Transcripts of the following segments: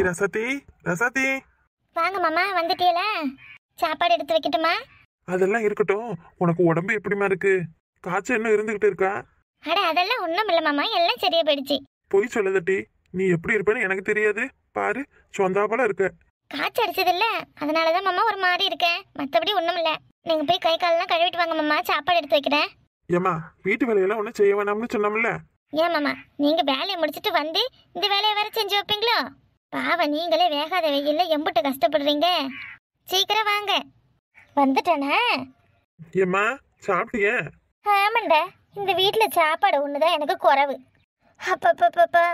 ரசதி ரசதி வாங்க மாமா வந்துட்டீல சாப்பாடு எடுத்து வைக்கட்டுமா அதெல்லாம் இருக்கட்டும் உனக்கு உடம்பு எப்படிமா இருக்கு காய்ச்சல் என்ன இருந்துகிட்டு இருக்கா அட அதெல்லாம் ஒன்றும் இல்லை மாமா எல்லாம் சரியா போயிடுச்சு பொய் சொல்லதட்டி நீ எப்படி இருப்பேன்னு எனக்கு தெரியாது பாரு சொந்தாப்பல இருக்க காய்ச்சல் அடிச்சது இல்ல அதனால தான் மாமா ஒரு மாதிரி இருக்கேன் மற்றபடி ஒன்றும் இல்லை நீங்கள் போய் கை காலெல்லாம் கழுவிட்டு வாங்க மாமா சாப்பாடு எடுத்து வைக்கிறேன் ஏமா வீட்டு வேலையெல்லாம் ஒன்றும் செய்ய வேணாம்னு சொன்னோம்ல ஏன் மாமா நீங்கள் வேலையை முடிச்சிட்டு வந்து இந்த வேலையை வேற செஞ்சு வைப்பீங்களோ பாவம் நீங்களே வேகாத வெயில்ல எம்புட்டு கஷ்டப்படுறீங்க சீக்கிரம் வாங்க வந்துட்டேனா ஏம்மா சாப்பிட்டியே ஆமாண்டா இந்த வீட்டில் சாப்பாடு ஒன்று தான் எனக்கு குறவு அப்பப்பப்பப்பா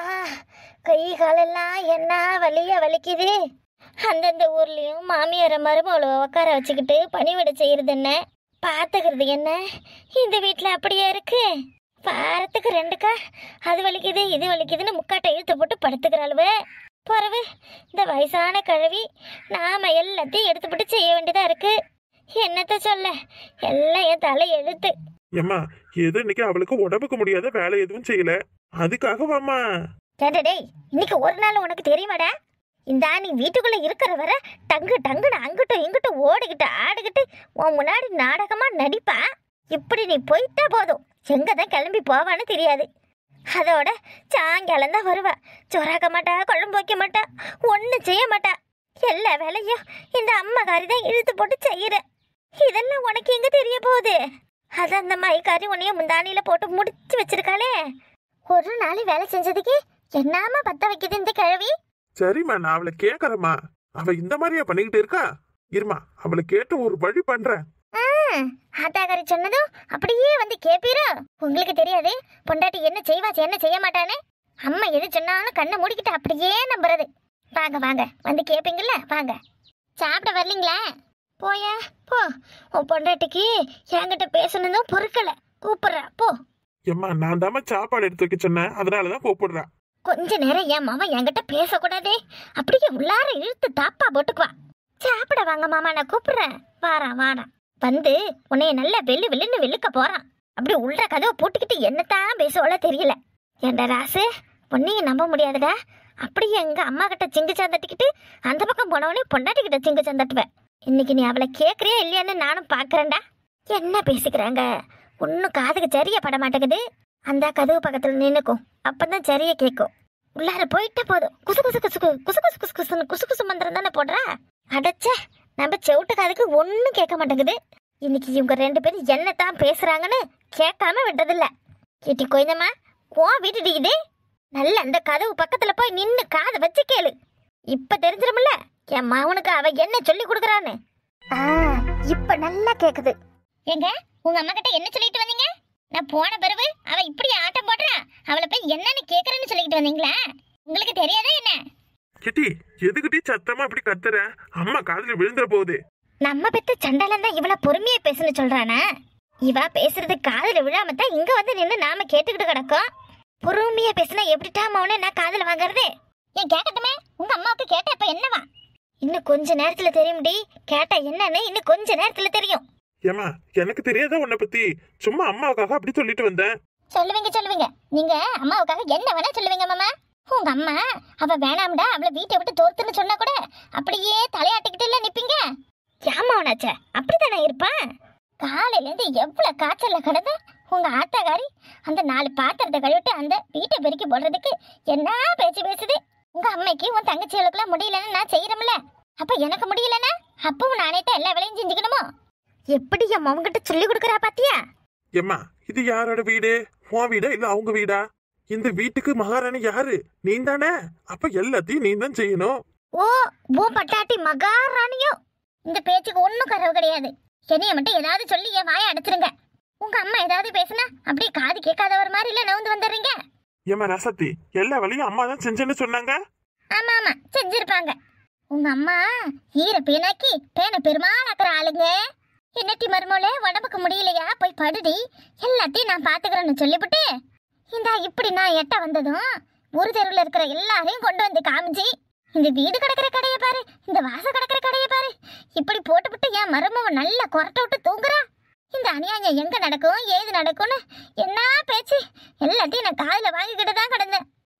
கை காலெல்லாம் என்ன வலியா வலிக்குது அந்தந்த ஊர்லேயும் மாமியார மருமகளை உட்கார வச்சுக்கிட்டு பணிவிட செய்யறது என்ன பார்த்துக்கிறது என்ன இந்த வீட்டில் அப்படியே இருக்கு வாரத்துக்கு ரெண்டுக்கா அது வலிக்குது இது வலிக்குதுன்னு முக்காட்டை இழுத்து போட்டு படுத்துக்கிறாளுவே பிறவு இந்த வயசான கழுவி நாம எல்லாத்தையும் எடுத்து போட்டு செய்ய வேண்டியதா இருக்கு என்னத்த சொல்ல எல்லாம் என் தலை எழுத்து ஏம்மா எது இன்னைக்கு அவளுக்கு உடம்புக்கு முடியாத வேலை எதுவும் செய்யல அதுக்காக வாமா டேய், டேய் இன்னைக்கு ஒரு நாள் உனக்கு தெரியுமாடா இந்த நீ வீட்டுக்குள்ள இருக்கிற வர டங்கு டங்குன்னு அங்கிட்டும் இங்கிட்டும் ஓடிக்கிட்டு ஆடிக்கிட்டு உன் முன்னாடி நாடகமா நடிப்பா இப்படி நீ போயிட்டா போதும் எங்க தான் கிளம்பி போவான்னு தெரியாது அதோட சாயங்காலம் தான் வருவா சொராக்க மாட்டா குழம்பு வைக்க மாட்டா ஒன்றும் செய்ய மாட்டா எல்லா வேலையும் இந்த அம்மாக்காரி தான் இழுத்து போட்டு செய்யற இதெல்லாம் உனக்கு எங்க தெரிய போகுது அது அந்த மைக்காரி உன்னைய முந்தானியில போட்டு முடிச்சு வச்சிருக்காளே ஒரு நாள் வேலை செஞ்சதுக்கு என்னாம பத்த வைக்குது இந்த கிழவி சரிம்மா நான் அவளை கேட்கறேம்மா அவ இந்த மாதிரியா பண்ணிக்கிட்டு இருக்கா இருமா அவளை கேட்டு ஒரு வழி பண்றேன் ஆ, ஆத்தாக்காரி சொன்னதும் அப்படியே வந்து கேப்பீரோ உங்களுக்கு தெரியாது பொண்டாட்டி என்ன செய்வா என்ன செய்ய மாட்டானே அம்மா எது சொன்னாலும் கண்ணை மூடிக்கிட்டு அப்படியே நம்புறது வாங்க வாங்க வந்து கேப்பீங்கல்ல வாங்க சாப்பிட வரலீங்களா போயா போ உன் பொண்டாட்டிக்கு என்கிட்ட பேசணுதும் பொறுக்கல கூப்பிடுறா போ ஏம்மா நான் தாம்மா சாப்பாடு எடுத்து வைக்க சொன்னேன் அதனாலதான் கூப்பிடுறா கொஞ்ச நேரம் என் மாமா என்கிட்ட பேசக்கூடாதே அப்படியே உள்ளார இழுத்து தாப்பா போட்டுக்குவா சாப்பிட வாங்க மாமா நான் கூப்பிடுறேன் வாரான் வாரான் வந்து உன்னைய நல்லா வெள்ளு வெள்ளுன்னு வெளுக்க போறான் அப்படி உள்ள கதவை போட்டுக்கிட்டு என்னத்தான் பேசுவாளோ தெரியல ஏண்டா ராசு உன்னையும் நம்ப முடியாதுடா அப்படியே எங்க அம்மா கிட்ட சிங்கு சாந்தட்டிக்கிட்டு அந்த பக்கம் போனவனே பொண்டாட்டி கிட்ட சிங்கு சாந்தட்டுவேன் இன்னைக்கு நீ அவளை கேக்குறியா இல்லையான்னு நானும் பாக்குறேன்டா என்ன பேசிக்கிறாங்க ஒன்னும் காதுக்கு சரிய பட மாட்டேங்குது அந்த கதவு பக்கத்துல நின்னுக்கும் அப்பதான் சரியா கேட்கும் உள்ளார போயிட்டா போதும் குசு குசு குசு கு- குசு குசு குசு குசுன்னு குசு குசு மந்திரம் தானே போடுறா அடச்சே நம்ம செவிட்டு காதுக்கு ஒன்றும் கேட்க மாட்டேங்குது இன்னைக்கு இவங்க ரெண்டு பேரும் என்னத்தான் பேசுறாங்கன்னு கேட்காம விட்டதில்ல கேட்டி கோயந்தம்மா கோ வீட்டுடி இது நல்ல அந்த கதவு பக்கத்துல போய் நின்னு காதை வச்சு கேளு இப்ப தெரிஞ்சிருமில்ல என் மாவனுக்கு அவ என்ன சொல்லி கொடுக்குறான்னு ஆ இப்ப நல்லா கேக்குது ஏங்க உங்க அம்மா கிட்ட என்ன சொல்லிட்டு வந்தீங்க நான் போன பிறகு அவ இப்படி ஆட்டம் போடுறா அவளை போய் என்னன்னு கேக்குறேன்னு சொல்லிட்டு வந்தீங்களா உங்களுக்கு தெரியாதா என்ன கிட்டி எதுக்கிட்டி சத்தமா இப்படி கத்துற அம்மா காதுல விழுந்துற போகுது நம்ம பெத்த சண்டாலம் தான் இவள பொறுமையா பேசுன்னு சொல்றானா இவ பேசுறது காதுல விழாம தான் இங்க வந்து நின்னு நாம கேட்டுக்கிட்டு கிடக்கோம் பொறுமையா பேசினா எப்படிட்டா மௌனே நான் காதுல வாங்குறது ஏன் கேட்கட்டுமே உங்க அம்மாவுக்கு கேட்டா இப்ப என்னவா இன்னும் கொஞ்ச நேரத்துல தெரியும்டி கேட்டா என்னன்னு இன்னும் கொஞ்ச நேரத்துல தெரியும் ஏமா எனக்கு தெரியாதா உன்னை பத்தி சும்மா அம்மாவுக்காக அப்படி சொல்லிட்டு வந்தேன் சொல்லுவீங்க சொல்லுவீங்க நீங்க அம்மாவுக்காக என்ன வேணா சொல்லுவீங்க மாமா உங்க அம்மா அவ வேணாம்டா அவளை வீட்டை விட்டு தோர்த்துன்னு சொன்னா கூட அப்படியே தலையாட்டிக்கிட்டு இல்ல நிப்பீங்க ஏமாவனாச்சே அப்படித்தானே இருப்பான் காலையில இருந்து எவ்வளவு காய்ச்சல்ல கிடந்த உங்க ஆத்தாக்காரி அந்த நாலு பாத்திரத்தை கழுவிட்டு அந்த வீட்டை பெருக்கி போடுறதுக்கு என்ன பேச்சு பேசுது உங்க அம்மைக்கு உன் தங்கச்சிகளுக்குலாம் முடியலன்னு நான் செய்யறோம்ல அப்ப எனக்கு முடியலன்னா அப்பவும் நானே தான் எல்லா வேலையும் செஞ்சுக்கணுமோ எப்படி என் மவங்கிட்ட சொல்லி கொடுக்குறா பாத்தியா ஏம்மா இது யாரோட வீடு உன் வீடா இல்ல அவங்க வீடா இந்த வீட்டுக்கு மகாராணி யாரு நீ தானே அப்ப எல்லாத்தையும் நீ தான் செய்யணும் ஓ ஓ பட்டாட்டி மகாராணியோ இந்த பேச்சுக்கு ஒன்றும் கதவு கிடையாது என்னைய மட்டும் ஏதாவது சொல்லி என் வாயை அடைச்சிருங்க உங்க அம்மா ஏதாவது பேசுனா அப்படியே காது கேட்காதவர் மாதிரி இல்ல நவுந்து வந்துடுறீங்க ஏம்மா ரசத்தி எல்லா வேலையும் அம்மா தான் செஞ்சேன்னு சொன்னாங்க ஆமா ஆமா செஞ்சிருப்பாங்க உங்க அம்மா ஈர பேனாக்கி பேனை பெருமாளாக்குற ஆளுங்க என்னட்டி மருமோளே உடம்புக்கு முடியலையா போய் படுடி எல்லாத்தையும் நான் பாத்துக்கிறேன்னு சொல்லிவிட்டு இந்தா இப்படி நான் எட்ட வந்ததும் ஒரு தெருவில் இருக்கிற எல்லாரையும் கொண்டு வந்து காமிச்சு இந்த வீடு கிடக்கிற கடையை பாரு இந்த வாசல் கிடக்கிற கடையை பாரு இப்படி போட்டுவிட்டு என் மருமவ நல்லா கொரட்டை விட்டு தூங்குறா இந்த அநியாயம் எங்க நடக்கும் ஏது நடக்கும்னு என்ன பேச்சு எல்லாத்தையும் நான் காதுல வாங்கிக்கிட்டு தான் கிடந்தேன்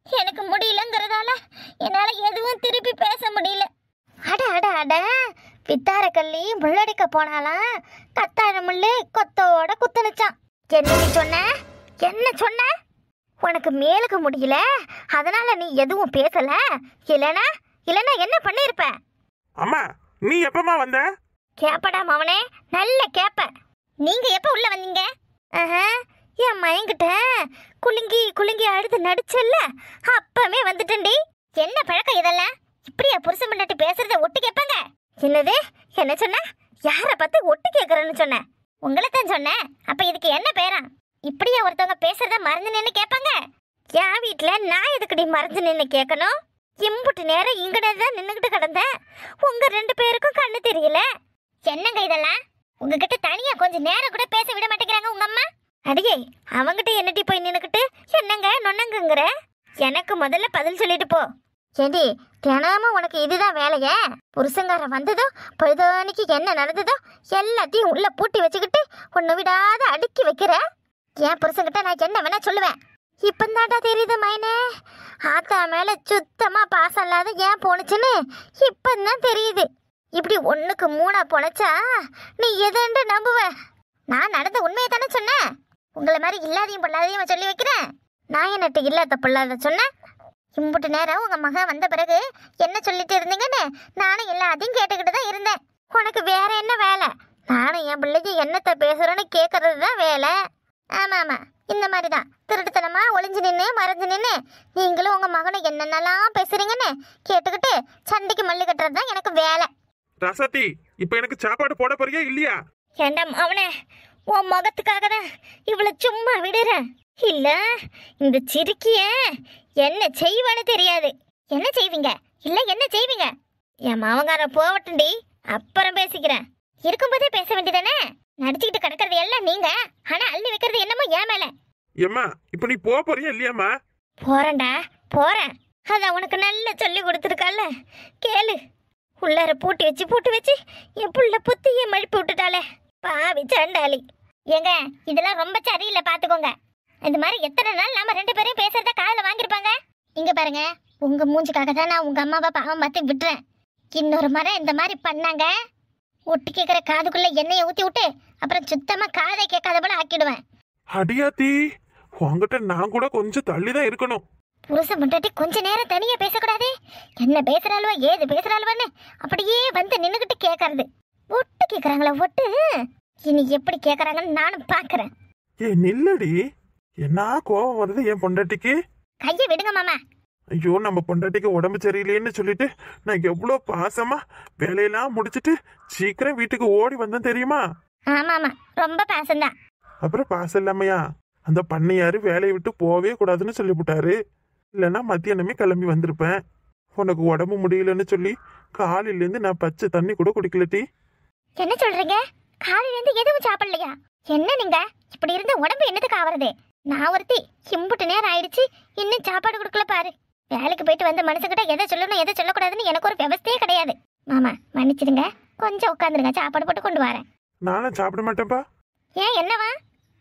எனக்கு முடியலங்கிறதால என்னால எதுவும் திருப்பி பேச முடியல அட அட அட பித்தார கள்ளி முள்ளடிக்க போனாலாம் கத்தாழ முள்ளு கொத்தோட குத்துனுச்சான் என்ன நீ சொன்ன என்ன சொன்ன உனக்கு மேலுக்கு முடியல அதனால நீ எதுவும் பேசல இல்லனா இல்லனா என்ன பண்ணிருப்ப அம்மா நீ எப்பமா வந்த கேப்படா மவனே நல்ல கேப்ப நீங்க எப்ப உள்ள வந்தீங்க ஆஹா, என் மயங்கிட்ட குலுங்கி குலுங்கி அழுது நடிச்சல்ல அப்பவே வந்துட்டேன்டி என்ன பழக்கம் இதெல்லாம் இப்படியா புருஷன் முன்னாடி பேசுறத ஒட்டு கேட்பாங்க என்னது என்ன சொன்ன யார பார்த்து ஒட்டு கேக்குறேன்னு சொன்ன உங்களை தான் சொன்னேன் அப்ப இதுக்கு என்ன பேரா இப்படியா ஒருத்தவங்க பேசுறத மறந்து நின்னு கேட்பாங்க என் வீட்ல நான் எதுக்குடி மறந்து நின்னு கேட்கணும் இம்புட்டு நேரம் இங்கடே தான் நின்னுகிட்டு கிடந்தேன் உங்க ரெண்டு பேருக்கும் கண்ணு தெரியல என்னங்க இதெல்லாம் உங்ககிட்ட தனியா கொஞ்சம் நேரம் கூட பேச விட மாட்டேங்கிறாங்க உங்க அம்மா அடியே அவங்கிட்ட என்னடி போய் நின்னுக்கிட்டு என்னங்க நொன்னங்கங்கிற எனக்கு முதல்ல பதில் சொல்லிட்டு போ ஏடி தினமும் உனக்கு இதுதான் வேலையே புருஷங்கார வந்ததோ பொழுதோனிக்கு என்ன நடந்ததோ எல்லாத்தையும் உள்ள பூட்டி வச்சுக்கிட்டு ஒன்று விடாத அடுக்கி வைக்கிற என் புருஷன்கிட்ட நான் என்ன வேணா சொல்லுவேன் இப்பந்தாண்டா தெரியுது மைனே ஆத்தா மேல சுத்தமா பாசம் இல்லாத ஏன் போனுச்சுன்னு இப்பந்தான் தெரியுது இப்படி ஒண்ணுக்கு மூணா பொழைச்சா நீ எதுன்னு நம்புவ நான் நடந்த உண்மையை தானே சொன்னேன் உங்களை மாதிரி இல்லாதையும் பொல்லாதையும் சொல்லி வைக்கிறேன் நான் என்னட்டு இல்லாத பொல்லாத சொன்னேன் இம்புட்டு நேரம் உங்க மகன் வந்த பிறகு என்ன சொல்லிட்டு இருந்தீங்கன்னு நானும் எல்லாத்தையும் கேட்டுக்கிட்டு தான் இருந்தேன் உனக்கு வேற என்ன வேலை நானும் என் பிள்ளைக்கு என்னத்தை பேசுறேன்னு கேட்கறது தான் வேலை ஆமா ஆமா இந்த மாதிரி தான் திருட்டுத்தனமா ஒளிஞ்சு நின்று மறைஞ்சு நின்று நீங்களும் உங்க மகனை என்னென்னலாம் பேசுறீங்கன்னு கேட்டுக்கிட்டு சண்டைக்கு மல்லி கட்டுறது தான் எனக்கு வேலை ரசத்தி இப்ப எனக்கு சாப்பாடு போட போறியா இல்லையா ஏண்டா அவனே உன் முகத்துக்காக தான் இவளை சும்மா விடுறேன் இல்ல இந்த சிரிக்கிய என்ன செய்வான்னு தெரியாது என்ன செய்வீங்க இல்ல என்ன செய்வீங்க என் மாவங்கார போகட்டும்டி அப்புறம் பேசிக்கிறேன் இருக்கும்போதே பேச வேண்டியதானே நடிச்சுக்கிட்டு கிடக்கிறது எல்லாம் நீங்க ஆனா அள்ளி வைக்கிறது என்னமோ ஏன் மேல ஏம்மா இப்ப நீ போக போறியா இல்லையாம்மா போறேன்டா போறேன் அதான் உனக்கு நல்லா சொல்லி கொடுத்துருக்கால கேளு உள்ளார பூட்டி வச்சு பூட்டி வச்சு என் புள்ள புத்திய மழுப்பி விட்டுட்டாளே பாவி சண்டாளி ஏங்க இதெல்லாம் ரொம்ப சரியில்லை பாத்துக்கோங்க இந்த மாதிரி எத்தனை நாள் நாம ரெண்டு பேரும் பேசுறத காதுல வாங்கியிருப்பாங்க இங்க பாருங்க உங்க மூஞ்சுக்காக தான் நான் உங்க அம்மாவை பாவம் பார்த்து விட்டுறேன் இன்னொரு முறை இந்த மாதிரி பண்ணாங்க ஒட்டு கேட்குற காதுக்குள்ள எண்ணெயை ஊத்தி விட்டு அப்புறம் சுத்தமா காதை கேட்காத போல ஆக்கிடுவேன் அடியாத்தி உங்ககிட்ட நான் கூட கொஞ்சம் தள்ளி தான் இருக்கணும் புருஷன் முன்னாடி கொஞ்ச நேரம் தனியா பேசக்கூடாது என்ன பேசுறாளுவோ ஏது பேசுறாளுவோன்னு அப்படியே வந்து நின்னுகிட்டு கேட்கறது ஒட்டு கேக்குறாங்களா ஒட்டு இனி எப்படி கேக்குறாங்கன்னு நானும் பாக்குறேன் ஏ நில்லடி என்ன கோவம் வருது என் பொண்டாட்டிக்கு கையை விடுங்க மாமா ஐயோ நம்ம பொண்டாட்டிக்கு உடம்பு சரியில்லைன்னு சொல்லிட்டு நான் எவ்வளோ பாசமா வேலையெல்லாம் முடிச்சிட்டு சீக்கிரம் வீட்டுக்கு ஓடி வந்தேன் தெரியுமா ஆமா ஆமா ரொம்ப பாசம்தான் அப்புறம் பாசம் இல்லாமையா அந்த பண்ணையாரு வேலையை விட்டு போவே கூடாதுன்னு சொல்லிவிட்டாரு இல்லைன்னா மத்தியானமே கிளம்பி வந்திருப்பேன் உனக்கு உடம்பு முடியலன்னு சொல்லி காலையிலேருந்து நான் பச்சை தண்ணி கூட குடிக்கலட்டி என்ன சொல்றீங்க காலையில இருந்து எதுவும் சாப்பிடலையா என்ன நீங்க இப்படி இருந்த உடம்பு என்னத்துக்கு ஆவறது நான் ஒருத்தி இம்புட்டு நேரம் ஆயிடுச்சு இன்னும் சாப்பாடு கொடுக்கல பாரு வேலைக்கு போயிட்டு வந்த மனுஷங்கிட்ட எதை சொல்லணும் எதை சொல்லக்கூடாதுன்னு எனக்கு ஒரு விவஸ்தையே கிடையாது மாமா மன்னிச்சிடுங்க கொஞ்சம் உட்காந்துருங்க சாப்பாடு போட்டு கொண்டு வரேன் நானும் சாப்பிட மாட்டேன்ப்பா ஏன் என்னவா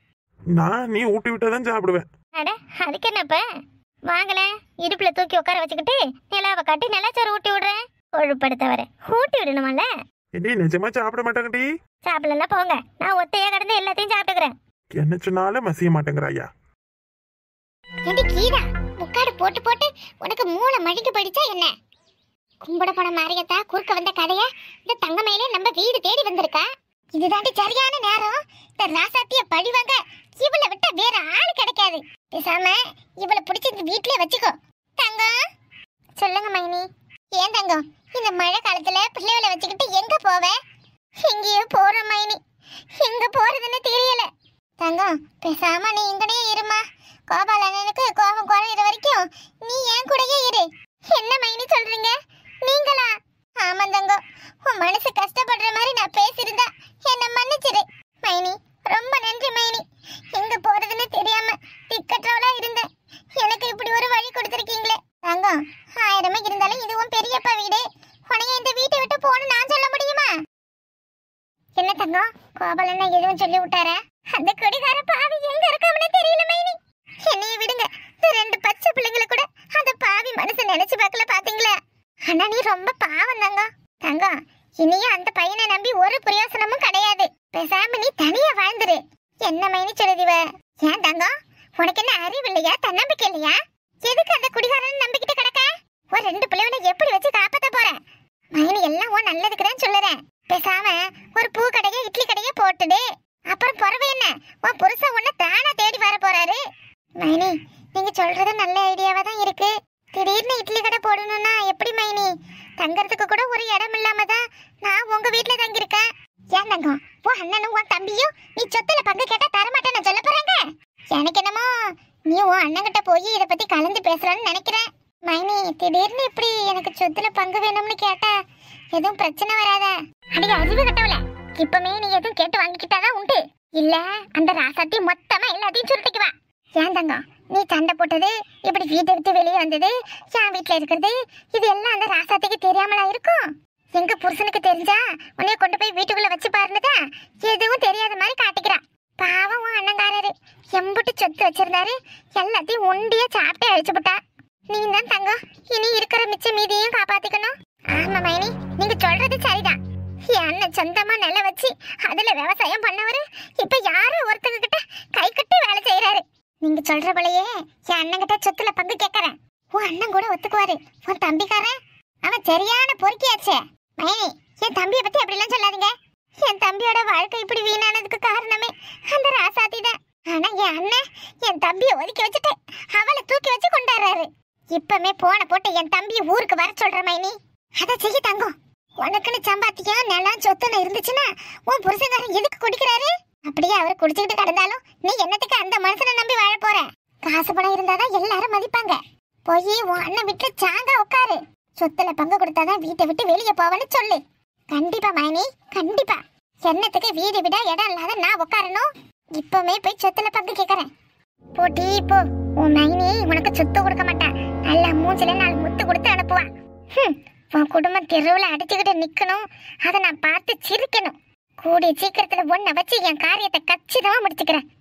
நான் நீ ஊட்டி விட்டாதான் சாப்பிடுவேன் அட அதுக்கு என்னப்ப வாங்கல இடுப்புல தூக்கி உட்கார வச்சுக்கிட்டு நிலாவை காட்டி நிலாச்சோறு ஊட்டி விடுறேன் கொழுப்படுத்த வர ஊட்டி விடணுமால இடி நிஜமா சாப்பிட மாட்டேங்கடி சாப்பிடலாம் போங்க நான் ஒத்தையா கிடந்து எல்லாத்தையும் சாப்பிட்டுக்கிறேன் என்ன சொன்னாலும் மசிய மாட்டேங்கிறாயா ஏண்டி கீதா முக்காடு போட்டு போட்டு உனக்கு மூளை மழுங்கி போயிடுச்சா என்ன கும்பிட போன மாரியத்தா குறுக்க வந்த கதைய இந்த தங்கமயிலே நம்ம வீடு தேடி வந்திருக்கா இதுதாண்டி சரியான நேரம் இந்த ராசாத்திய பழிவாங்க இவளை விட்டா வேற ஆள் கிடைக்காது பேசாம இவளை பிடிச்சி இந்த வீட்லயே வச்சுக்கோ தங்கம் சொல்லுங்க மைனி ஏன் தங்கம் இந்த மழை காலத்துல பிள்ளைகளை வச்சுக்கிட்டு எங்க போவ எங்கேயோ போற மைனி எங்க போறதுன்னு தெரியல தங்கம் பேசாம நீ இங்கனே இருமா கோபால் அண்ணனுக்கு கோபம் குறையிற வரைக்கும் நீ என் கூடயே இரு என்ன மைனி சொல்றீங்க நீங்களா ஆமா தங்கம் உன் மனசு கஷ்டப்படுற மாதிரி நான் பேசியிருந்தா என்ன மன்னிச்சிரு மைனி ரொம்ப நன்றி மைனி எங்க போறதுன்னு தெரியாம திக்கற்றவளா இருந்தேன் எனக்கு இப்படி ஒரு வழி கொடுத்துருக்கீங்களே தங்கம் ஆயிரமே இருந்தாலும் இதுவும் பெரியப்பா வீடு உனைய இந்த வீட்டை விட்டு போன்னு நான் சொல்ல முடியுமா என்ன தங்கம் கோபால் அண்ணா எதுவும் சொல்லி விட்டாரா அந்த குடிகார பாவி எங்க இருக்காமனே தெரியல மைனி என்னைய விடுங்க இந்த ரெண்டு பச்சை பிள்ளைங்களை கூட அந்த தனியா வாழ்ந்துரு என்ன மைனி சொல்லுதிவ ஏன் தங்கம் உனக்கு என்ன அறிவு இல்லையா தன்னம்பிக்கை இல்லையா எதுக்கு அந்த குடிகாரன் நம்பிக்கிட்டு கிடக்க ஒரு ரெண்டு பிள்ளைகளை எப்படி வச்சு காப்பாத்த போற மைனி எல்லாம் உன் நல்லதுக்கு தான் சொல்லுறேன் பேசாம ஒரு பூ கடையே இட்லி கடையே போட்டுடு அப்புறம் பிறவு என்ன உன் புருஷன் உன்னை தானா தேடி வர போறாரு மைனி நீங்க சொல்றது நல்ல ஐடியாவா தான் இருக்கு திடீர்னு இட்லி கடை போடணும்னா எப்படி மைனி தங்கறதுக்கு கூட ஒரு இடம் இல்லாம தான் நான் உங்க வீட்ல தங்கியிருக்கேன் ஏன் தங்கம் உன் அண்ணனும் உன் தம்பியும் நீ சொத்துல பங்கு கேட்டா தரமாட்டேன்னு சொல்ல போறாங்க எனக்கு என்னமோ நீ உன் அண்ணன்கிட்ட போய் இத பத்தி கலந்து பேசலாம்னு நினைக்கிறேன் மைனி திடீர்னு இப்படி எனக்கு சொத்துல பங்கு வேணும்னு கேட்டா எதுவும் பிரச்சனை வராதா அடி அறிவு கட்டவல இப்பமே நீ எதுவும் கேட்டு வாங்கிக்கிட்டாதான் உண்டு இல்ல அந்த ராசாத்தி மொத்தமா எல்லாத்தையும் சுருட்டிக்குவா ஏன் தங்கம் நீ சண்டை போட்டது இப்படி வீட்டை விட்டு வெளியே வந்தது என் வீட்டுல இருக்கிறது இது எல்லாம் அந்த ராசாத்திக்கு தெரியாமலா இருக்கும் எங்க புருஷனுக்கு தெரிஞ்சா உன்னைய கொண்டு போய் வீட்டுக்குள்ள வச்சு பாருந்ததா எதுவும் தெரியாத மாதிரி காட்டிக்கிறான் பாவம் உன் அண்ணங்காரரு எம்புட்டு சொத்து வச்சிருந்தாரு எல்லாத்தையும் ஒண்டியா சாப்பிட்டே அழிச்சு விட்டா நீ தான் தங்கம் இனி இருக்கிற மிச்ச மீதியும் காப்பாத்திக்கணும் ஆமா மைனி நீங்க சொல்றது சரிதான் என் அண்ணன் சொந்தமா நில வச்சு அதுல விவசாயம் பண்ணவரு இப்ப யாரோ ஒருத்தங்க கிட்ட கை கட்டி வேலை செய்யறாரு நீங்க சொல்ற போலயே என் அண்ணன் கிட்ட சொத்துல பங்கு கேட்கறேன் உன் அண்ணன் கூட ஒத்துக்குவாரு உன் தம்பிக்காரன் அவன் சரியான பொறுக்கியாச்சே மைனி என் தம்பியை பத்தி அப்படிலாம் சொல்லாதீங்க என் தம்பியோட வாழ்க்கை இப்படி வீணானதுக்கு காரணமே அந்த ராசாத்தி தான் ஆனா என் அண்ணன் என் தம்பியை ஒதுக்கி வச்சுட்டு அவளை தூக்கி வச்சு கொண்டாடுறாரு இப்பமே போன போட்டு என் தம்பியை ஊருக்கு வர சொல்ற மைனி அதை செய்ய தங்கம் உனக்குன்னு சம்பாத்தியம் நிலம் சொத்துன்னு இருந்துச்சுன்னா உன் புருஷன்காரன் எதுக்கு குடிக்கிறாரு அப்படியே அவர் குடிச்சுக்கிட்டு கிடந்தாலும் நீ என்னத்துக்கு அந்த மனுஷனை நம்பி வாழ போற காசு பணம் இருந்தாதான் எல்லாரும் மதிப்பாங்க போய் உன் அண்ணன் வீட்டுல சாங்க உட்காரு சொத்துல பங்கு கொடுத்தாதான் வீட்டை விட்டு வெளியே போவேன்னு சொல்லு கண்டிப்பா மைனி கண்டிப்பா என்னத்துக்கு வீடு விட இடம் இல்லாத நான் உட்காரணும் இப்பவுமே போய் சொத்துல பங்கு கேக்குறேன் போட்டி போ உன் மைனி உனக்கு சொத்து கொடுக்க மாட்டான் நல்லா மூஞ்சில நாலு முத்து கொடுத்து அனுப்புவான் ஹம், உன் குடும்பம் தெருவுல அடிச்சுக்கிட்டு நிக்கணும் அதை நான் பார்த்து சிரிக்கணும் கூடிய சீக்கிரத்துல ஒன்ன வச்சு என் காரியத்தை கச்சிதமா முடிச்சுக்கிறேன்